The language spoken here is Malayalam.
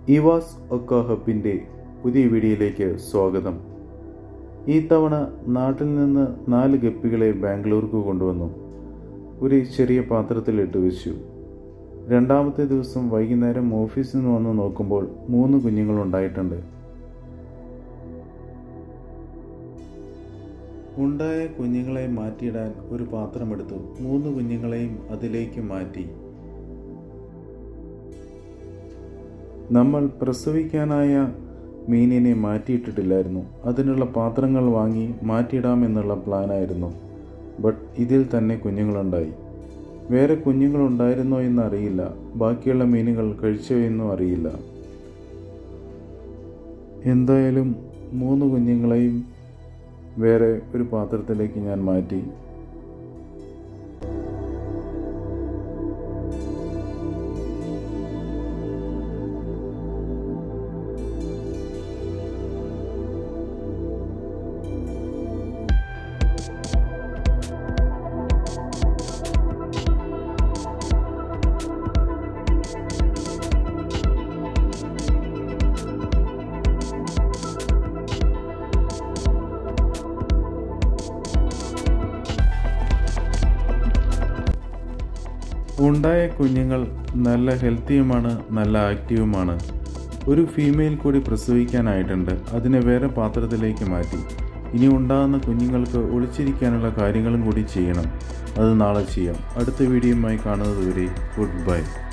ഇവാസ് ഒക്ക ഹബിൻ്റെ പുതിയ വീഡിയോയിലേക്ക് സ്വാഗതം ഈ തവണ നാട്ടിൽ നിന്ന് നാല് ഗപ്പികളെ ബാംഗ്ലൂർക്ക് കൊണ്ടുവന്നു ഒരു ചെറിയ പാത്രത്തിലിട്ട് വെച്ചു രണ്ടാമത്തെ ദിവസം വൈകുന്നേരം ഓഫീസിൽ നിന്ന് വന്ന് നോക്കുമ്പോൾ മൂന്ന് കുഞ്ഞുങ്ങളുണ്ടായിട്ടുണ്ട് ഉണ്ടായ കുഞ്ഞുങ്ങളെ മാറ്റിയിടാൻ ഒരു പാത്രമെടുത്തു മൂന്ന് കുഞ്ഞുങ്ങളെയും അതിലേക്ക് മാറ്റി നമ്മൾ പ്രസവിക്കാനായ മീനിനെ മാറ്റിയിട്ടിട്ടില്ലായിരുന്നു അതിനുള്ള പാത്രങ്ങൾ വാങ്ങി മാറ്റിയിടാമെന്നുള്ള പ്ലാനായിരുന്നു ബട്ട് ഇതിൽ തന്നെ കുഞ്ഞുങ്ങളുണ്ടായി വേറെ കുഞ്ഞുങ്ങളുണ്ടായിരുന്നോ എന്ന് അറിയില്ല ബാക്കിയുള്ള മീനുകൾ കഴിച്ചോ എന്നും അറിയില്ല എന്തായാലും മൂന്ന് കുഞ്ഞുങ്ങളെയും വേറെ ഒരു പാത്രത്തിലേക്ക് ഞാൻ മാറ്റി ഉണ്ടായ കുഞ്ഞുങ്ങൾ നല്ല ഹെൽത്തിയുമാണ് നല്ല ആക്റ്റീവുമാണ് ഒരു ഫീമെയിൽ കൂടി പ്രസവിക്കാനായിട്ടുണ്ട് അതിനെ വേറെ പാത്രത്തിലേക്ക് മാറ്റി ഇനി ഉണ്ടാകുന്ന കുഞ്ഞുങ്ങൾക്ക് ഒളിച്ചിരിക്കാനുള്ള കാര്യങ്ങളും കൂടി ചെയ്യണം അത് നാളെ ചെയ്യാം അടുത്ത വീഡിയോയുമായി കാണുന്നത് വരെ ഗുഡ് ബൈ